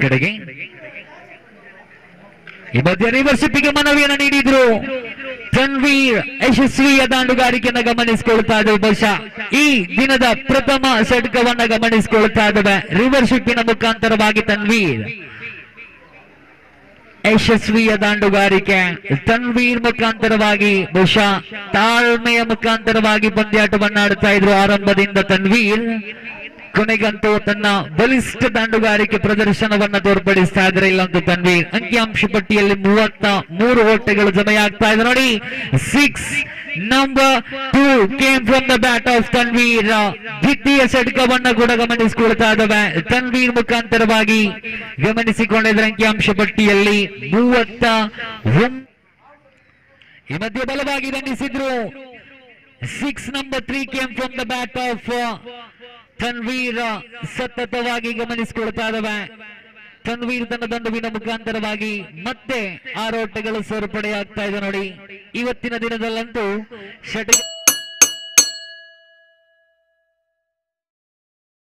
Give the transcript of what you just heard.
ಕಡೆಗೆ ಈ ಮಧ್ಯ ರಿವರ್ಶಿಪ್ಪಿಗೆ ಮನವಿಯನ್ನು ನೀಡಿದ್ರು ತನ್ವೀರ್ ಯಶಸ್ವಿಯ ದಾಂಡುಗಾರಿಕೆಯನ್ನು ಗಮನಿಸಿಕೊಳ್ತಾ ಇದ್ದೇವೆ ಬಹುಶಃ ಈ ದಿನದ ಪ್ರಥಮ ಷಟ್ಕವನ್ನ ಗಮನಿಸಿಕೊಳ್ತಾ ಇದ್ದೇವೆ ರಿವರ್ಶಿಪ್ಪಿನ ಮುಖಾಂತರವಾಗಿ ತನ್ವೀರ್ ಯಶಸ್ವಿಯ ದಾಂಡುಗಾರಿಕೆ ತನ್ವೀರ್ ಮುಖಾಂತರವಾಗಿ ಬಹುಶಃ ತಾಳ್ಮೆಯ ಮುಖಾಂತರವಾಗಿ ಪಂದ್ಯಾಟವನ್ನ ಆಡ್ತಾ ಇದ್ರು ಆರಂಭದಿಂದ ತನ್ವೀರ್ ಕೊನೆಗಂತೂ ತನ್ನ ಬಲಿಷ್ಠ ದಾಂಡುಗಾರಿಕೆ ಪ್ರದರ್ಶನವನ್ನ ತೋರ್ಪಡಿಸ್ತಾ ಇದ್ರೆ ಇಲ್ಲಂತೂ ತನ್ವೀರ್ ಅಂಕಿಅಂಶ ಪಟ್ಟಿಯಲ್ಲಿ ಮೂವತ್ತ ಮೂರು ಓಟಗಳು ಜಮೆಯಾಗ್ತಾ ಇದೆ ನೋಡಿ six number two came from the bat of Tanveer ದ್ವಿತೀಯ ಷಟ್ಕವನ್ನ ಕೂಡ ಗಮನಿಸಿಕೊಳ್ತಾ ಇದ್ದಾವೆ ತನ್ವೀರ್ ಮುಖಾಂತರವಾಗಿ ಗಮನಿಸಿಕೊಂಡಿದ್ರೆ ಅಂಕಿಅಂಶ ಪಟ್ಟಿಯಲ್ಲಿ ಮೂವತ್ತ ಒಂಬ ಈ ಮಧ್ಯೆ ಬಲವಾಗಿ ದಂಡಿಸಿದ್ರು six number three came from the bat of Tanveer ಸತತವಾಗಿ ಗಮನಿಸಿಕೊಳ್ತಾ ಇದ್ದಾವೆ ತನ್ವೀರ್ ತನ್ನ ದಂಡುವಿನ ಮುಖಾಂತರವಾಗಿ ಮತ್ತೆ ಆರೋಟಗಳು ಸೇರ್ಪಡೆಯಾಗ್ತಾ ಇದೆ ನೋಡಿ ಇವತ್ತಿನ ದಿನದಲ್ಲಂತೂ ಷಟ್